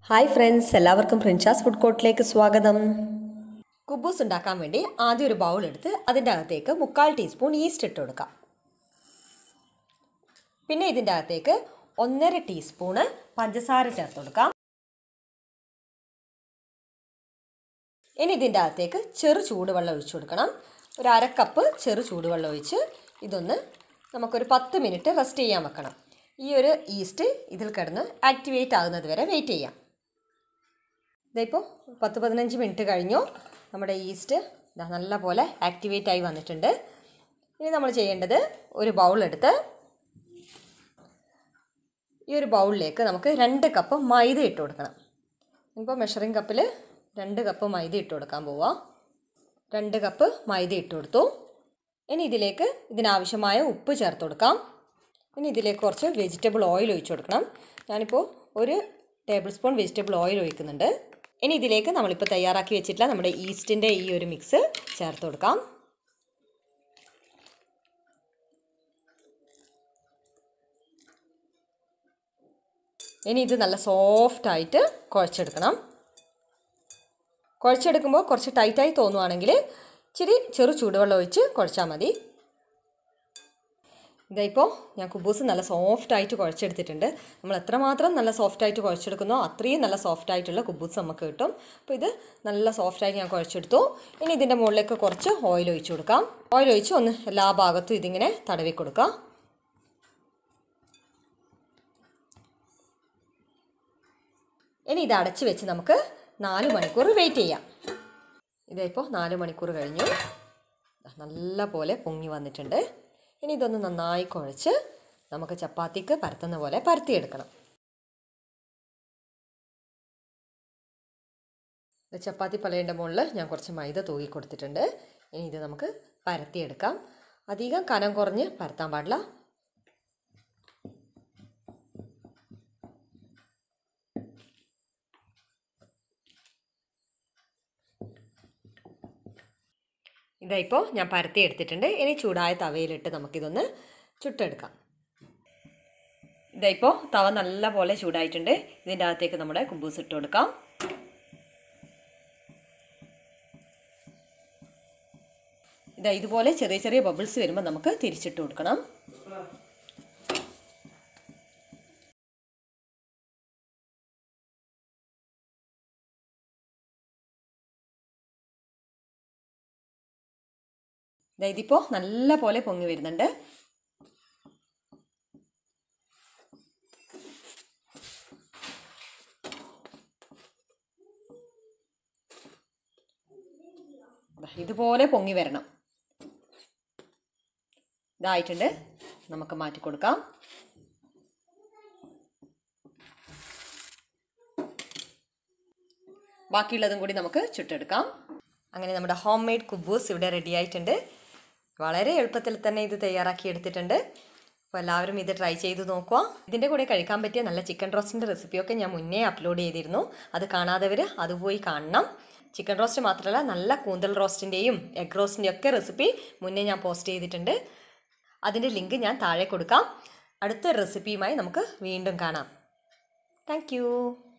hi friends എല്ലാവർക്കും പ്രിൻഷാസ് food കോർട്ടിലേക്ക് സ്വാഗതം കുബൂസ് ഉണ്ടാക്കാൻ വേണ്ടി ആദ്യം ഒരു ബൗൾ എടുത്ത് അതിൻ്റെ അകത്തേക്ക് മുക്കാൽ ടീസ്പൂൺ ഈസ്റ്റ് ഇട്ട് കൊടുക്കാം പിന്നെ ഇതിൻ്റെ അകത്തേക്ക് ഒന്നര ടീസ്പൂണ് പഞ്ചസാര ചേർത്ത് കൊടുക്കാം ഇനി ഇതിൻ്റെ അകത്തേക്ക് ചെറു ചൂടുവെള്ളം ഒഴിച്ചു കൊടുക്കണം ഒരു അര കപ്പ് ചെറു ചൂടുവെള്ളം ഒഴിച്ച് ഇതൊന്ന് നമുക്കൊരു പത്ത് മിനിറ്റ് റെസ്റ്റ് ചെയ്യാൻ വെക്കണം ഈ ഒരു ഈസ്റ്റ് ഇതിൽ കിടന്ന് ആക്ടിവേറ്റ് ആകുന്നത് വരെ വെയിറ്റ് ചെയ്യാം ഇതിപ്പോൾ പത്ത് പതിനഞ്ച് മിനിറ്റ് കഴിഞ്ഞു നമ്മുടെ ഈസ്റ്റ് ഇതാ നല്ല പോലെ ആക്ടിവേറ്റ് ആയി വന്നിട്ടുണ്ട് ഇനി നമ്മൾ ചെയ്യേണ്ടത് ഒരു ബൗൾ എടുത്ത് ഈ ഒരു ബൗളിലേക്ക് നമുക്ക് രണ്ട് കപ്പ് മൈദ ഇട്ട് കൊടുക്കണം ഇപ്പോൾ മെഷറിംഗ് കപ്പിൽ രണ്ട് കപ്പ് മൈദ ഇട്ട് കൊടുക്കാൻ പോവാം രണ്ട് കപ്പ് മൈദ ഇട്ട് കൊടുത്തു ഇനി ഇതിലേക്ക് ഇതിനാവശ്യമായ ഉപ്പ് ചേർത്ത് കൊടുക്കാം ഇനി ഇതിലേക്ക് കുറച്ച് വെജിറ്റബിൾ ഓയിൽ ഒഴിച്ചു കൊടുക്കണം ഞാനിപ്പോൾ ഒരു ടേബിൾ സ്പൂൺ വെജിറ്റബിൾ ഓയിൽ ഒഴിക്കുന്നുണ്ട് ഇനി ഇതിലേക്ക് നമ്മളിപ്പോൾ തയ്യാറാക്കി വെച്ചിട്ടുള്ള നമ്മുടെ ഈസ്റ്റിൻ്റെ ഈ ഒരു മിക്സ് ചേർത്ത് കൊടുക്കാം ഇനി ഇത് നല്ല സോഫ്റ്റായിട്ട് കുഴച്ചെടുക്കണം കുഴച്ചെടുക്കുമ്പോൾ കുറച്ച് ടൈറ്റായി തോന്നുവാണെങ്കിൽ ഇച്ചിരി ചെറു ചൂടുവെള്ളം ഒഴിച്ച് കുഴച്ചാൽ മതി ഇതായിപ്പോൾ ഞാൻ കുബൂസ് നല്ല സോഫ്റ്റായിട്ട് കുഴച്ചെടുത്തിട്ടുണ്ട് നമ്മൾ എത്രമാത്രം നല്ല സോഫ്റ്റായിട്ട് കുഴച്ചെടുക്കുന്നോ അത്രയും നല്ല സോഫ്റ്റായിട്ടുള്ള കുബൂസ് നമുക്ക് കിട്ടും അപ്പോൾ ഇത് നല്ല സോഫ്റ്റായിട്ട് ഞാൻ കുഴച്ചെടുത്തു ഇനി ഇതിൻ്റെ മുകളിലേക്ക് കുറച്ച് ഓയിൽ ഒഴിച്ചു കൊടുക്കാം ഓയിൽ ഒഴിച്ച് ഒന്ന് എല്ലാ ഭാഗത്തും ഇതിങ്ങനെ തടവി കൊടുക്കാം ഇനി ഇത് അടച്ച് വെച്ച് നമുക്ക് നാല് മണിക്കൂർ വെയിറ്റ് ചെയ്യാം ഇതിപ്പോൾ നാല് മണിക്കൂർ കഴിഞ്ഞു നല്ല പോലെ പൊങ്ങി വന്നിട്ടുണ്ട് ഇനി ഇതൊന്ന് നന്നായി കുഴച്ച് നമുക്ക് ചപ്പാത്തിക്ക് പരത്തുന്ന പോലെ പരത്തിയെടുക്കണം ചപ്പാത്തി പലയുടെ മുകളിൽ ഞാൻ കുറച്ച് മൈദ തൂക്കി കൊടുത്തിട്ടുണ്ട് ഇനി ഇത് നമുക്ക് പരത്തിയെടുക്കാം അധികം കനം കുറഞ്ഞ് പരത്താൻ പാടില്ല ഇതായിപ്പോൾ ഞാൻ പരത്തി എടുത്തിട്ടുണ്ട് ഇനി ചൂടായ തവയിലിട്ട് നമുക്കിതൊന്ന് ചുട്ടെടുക്കാം ഇതായിപ്പോൾ തവ നല്ല പോലെ ചൂടായിട്ടുണ്ട് ഇതിൻ്റെ അകത്തേക്ക് നമ്മുടെ കുമ്പൂസ് ഇട്ട് കൊടുക്കാം ഇതാ ഇതുപോലെ ചെറിയ ചെറിയ ബബിൾസ് വരുമ്പോൾ നമുക്ക് തിരിച്ചിട്ട് കൊടുക്കണം ഇതിപ്പോൾ നല്ല പോലെ പൊങ്ങി വരുന്നുണ്ട് ഇതുപോലെ പൊങ്ങി വരണം ഇതായിട്ടുണ്ട് നമുക്ക് മാറ്റി കൊടുക്കാം ബാക്കിയുള്ളതും കൂടി നമുക്ക് ചുട്ടെടുക്കാം അങ്ങനെ നമ്മുടെ ഹോം മെയ്ഡ് കുബൂസ് ഇവിടെ റെഡി ആയിട്ടുണ്ട് വളരെ എളുപ്പത്തിൽ തന്നെ ഇത് തയ്യാറാക്കി എടുത്തിട്ടുണ്ട് അപ്പോൾ എല്ലാവരും ഇത് ട്രൈ ചെയ്ത് നോക്കുക ഇതിൻ്റെ കൂടെ കഴിക്കാൻ പറ്റിയ നല്ല ചിക്കൻ റോസ്റ്റിൻ്റെ റെസിപ്പിയൊക്കെ ഞാൻ മുന്നേ അപ്ലോഡ് ചെയ്തിരുന്നു അത് കാണാത്തവർ അത് പോയി കാണണം ചിക്കൻ റോസ്റ്റ് മാത്രമല്ല നല്ല കൂന്തൽ റോസ്റ്റിൻ്റെയും എഗ് റോസ്റ്റിൻ്റെയും ഒക്കെ റെസിപ്പി മുന്നേ ഞാൻ പോസ്റ്റ് ചെയ്തിട്ടുണ്ട് അതിൻ്റെ ലിങ്ക് ഞാൻ താഴെ കൊടുക്കാം അടുത്ത റെസിപ്പിയുമായി നമുക്ക് വീണ്ടും കാണാം താങ്ക്